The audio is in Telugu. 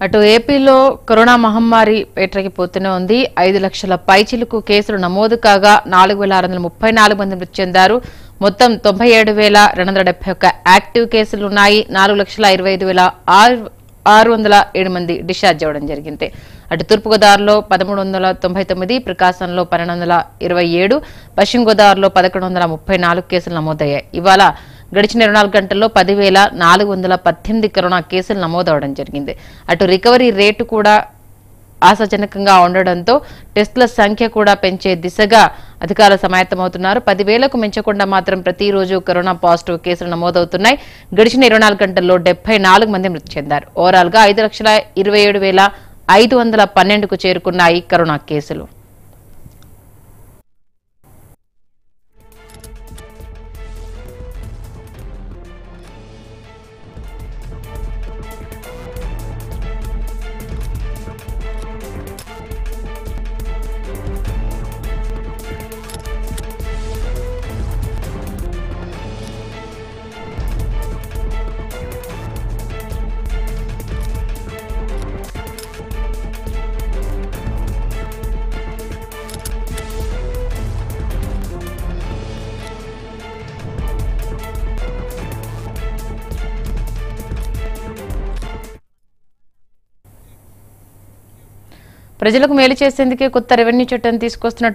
అటు ఏపీలో కరోనా మహమ్మారి పేటరగిపోతూనే ఉంది ఐదు లక్షల పైచిలుకు కేసులు నమోదు కాగా నాలుగు వేల ఆరు వందల ముప్పై నాలుగు మంది మృతి చెందారు మొత్తం తొంభై ఏడు వేల రెండు వందల డెబ్బై ఒక్క యాక్టివ్ కేసులు ఉన్నాయి నాలుగు లక్షల ఇరవై ఐదు వేల ఆరు ఆరు వందల ఏడు మంది డిశ్చార్జ్ అవ్వడం జరిగింది అటు తూర్పుగోదావరిలో పదమూడు వందల తొంభై తొమ్మిది ప్రకాశంలో పన్నెండు వందల ఇరవై ఏడు పశ్చిమ గోదావరిలో పదకొండు వందల ముప్పై నాలుగు కేసులు నమోదయ్యాయి ఇవాళ గడిచిన ఇరవై నాలుగు గంటల్లో పదివేల నాలుగు వందల పద్దెనిమిది కరోనా కేసులు నమోదవడం జరిగింది అటు రికవరీ రేటు కూడా ఆశాజనకంగా ఉండడంతో టెస్టుల సంఖ్య కూడా పెంచే దిశగా అధికారులు సమాయత్తమవుతున్నారు పదివేలకు మించకుండా మాత్రం ప్రతిరోజు కరోనా పాజిటివ్ కేసులు నమోదవుతున్నాయి గడిచిన ఇరవై నాలుగు గంటల్లో డెబ్బై నాలుగు మంది మృతి చెందారు ఓవరాల్ గా ఐదు లక్షల ఇరవై ఏడు వేల ఐదు వందల పన్నెండుకు చేరుకున్నాయి కరోనా కేసులు ప్రజలకు మేలు చేసేందుకే కొత్త రెవెన్యూ చట్టం తీసుకొస్తున్నట్టు